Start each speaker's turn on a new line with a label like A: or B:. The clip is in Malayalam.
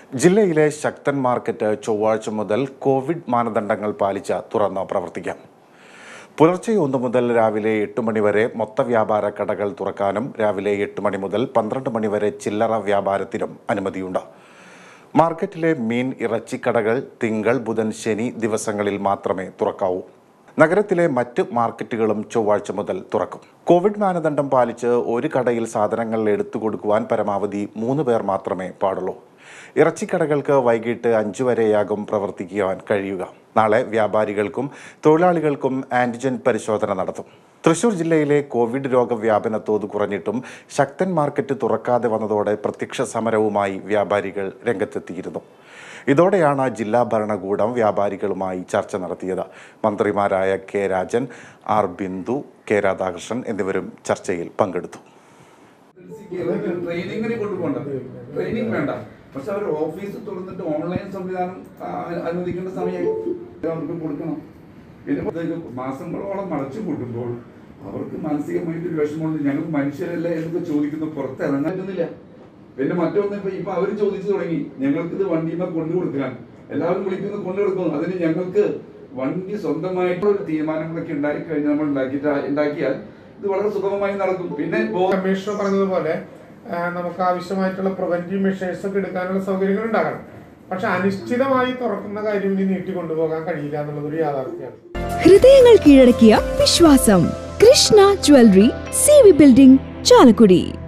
A: ജില്ലയിലെ ശക്തൻ മാർക്കറ്റ് ചൊവ്വാഴ്ച മുതൽ കോവിഡ് മാനദണ്ഡങ്ങൾ പാലിച്ച് തുറന്ന് പ്രവർത്തിക്കാം പുലർച്ചെ ഒന്ന് മുതൽ രാവിലെ എട്ട് മണി വരെ മൊത്ത വ്യാപാര കടകൾ തുറക്കാനും രാവിലെ എട്ട് മണി മുതൽ പന്ത്രണ്ട് മണി വരെ ചില്ലറ വ്യാപാരത്തിനും അനുമതിയുണ്ട് മാർക്കറ്റിലെ മീൻ ഇറച്ചിക്കടകൾ തിങ്കൾ ബുധൻ ശനി ദിവസങ്ങളിൽ മാത്രമേ തുറക്കാവൂ നഗരത്തിലെ മറ്റ് മാർക്കറ്റുകളും ചൊവ്വാഴ്ച മുതൽ തുറക്കും കോവിഡ് മാനദണ്ഡം പാലിച്ച് ഒരു കടയിൽ സാധനങ്ങൾ എടുത്തു കൊടുക്കുവാൻ പരമാവധി മൂന്ന് പേർ മാത്രമേ പാടുള്ളൂ ഇറച്ചിക്കടകൾക്ക് വൈകിട്ട് അഞ്ചു വരെയാകും പ്രവർത്തിക്കുവാൻ കഴിയുക നാളെ വ്യാപാരികൾക്കും തൊഴിലാളികൾക്കും ആന്റിജൻ പരിശോധന നടത്തും തൃശൂർ ജില്ലയിലെ കോവിഡ് രോഗവ്യാപന തോത് കുറഞ്ഞിട്ടും ശക്തൻ മാർക്കറ്റ് തുറക്കാതെ വന്നതോടെ പ്രത്യക്ഷ സമരവുമായി വ്യാപാരികൾ രംഗത്തെത്തിയിരുന്നു ഇതോടെയാണ് ജില്ലാ ഭരണകൂടം വ്യാപാരികളുമായി ചർച്ച നടത്തിയത് മന്ത്രിമാരായ K Rajan R Bindu K Radhakrishnan എന്നിവരും ചർച്ചയിൽ പങ്കെടുത്തു
B: ട്രെയിനിങ്ങിന് കൊണ്ടുപോകണ്ട ട്രെയിനിങ് വേണ്ട പക്ഷെ അവർ ഓഫീസ് തുറന്നിട്ട് ഓൺലൈൻ സംവിധാനം ആ, അനുവദിക്കേണ്ട സമയമായി ഇത് അവർക്ക് കൊടുക്കണം പിന്നെ ഇത് മാസങ്ങളോളം മടച്ചു കൂട്ടുമ്പോൾ അവർക്ക് മാനസികമായിട്ട് ഒരു വിഷമമുണ്ട് ഞങ്ങൾ മനുഷ്യരല്ല എന്നൊക്കെ ചോദിക്കുന്നു പുറത്തിറങ്ങാൻ പറ്റുന്നില്ല പിന്നെ മറ്റൊന്ന് ഇപ്പൊ ഇപ്പൊ അവർ ചോദിച്ചു തുടങ്ങി ഞങ്ങൾക്ക് ഇത് വണ്ടിയുമ്പോ കൊണ്ടു കൊടുക്കാൻ എല്ലാവരും വിളിക്കുന്നു കൊണ്ടു കൊടുക്കുന്നു അതിന് ഞങ്ങൾക്ക് വണ്ടി സ്വന്തമായിട്ടുള്ള ഒരു തീരുമാനങ്ങളൊക്കെ ഉണ്ടായി കഴിഞ്ഞ് നമ്മൾ ഉണ്ടാക്കിയിട്ട് ഉണ്ടാക്കിയാൽ ഇത് വളരെ സുഗമമായി നടക്കും പിന്നെ ബോ-
C: കമ്മീഷണർ പറഞ്ഞതുപോലെ ആ, നമുക്ക് ആവശ്യമായിട്ടുള്ള പ്രിവെന്റീവ് മെഷേഴ്സ് ഒക്കെ എടുക്കാനുള്ള സൗകര്യങ്ങൾ ഉണ്ടാകണം പക്ഷെ അനിശ്ചിതമായി തുറക്കുന്ന കാര്യം ഇനി നീട്ടിക്കൊണ്ടുപോകാൻ കഴിയില്ല എന്നുള്ളതൊരു യാഥാർത്ഥ്യമാണ്
D: ഹൃദയങ്ങൾ കീഴടക്കിയ വിശ്വാസം Krishna jewellery C V building Chalakudy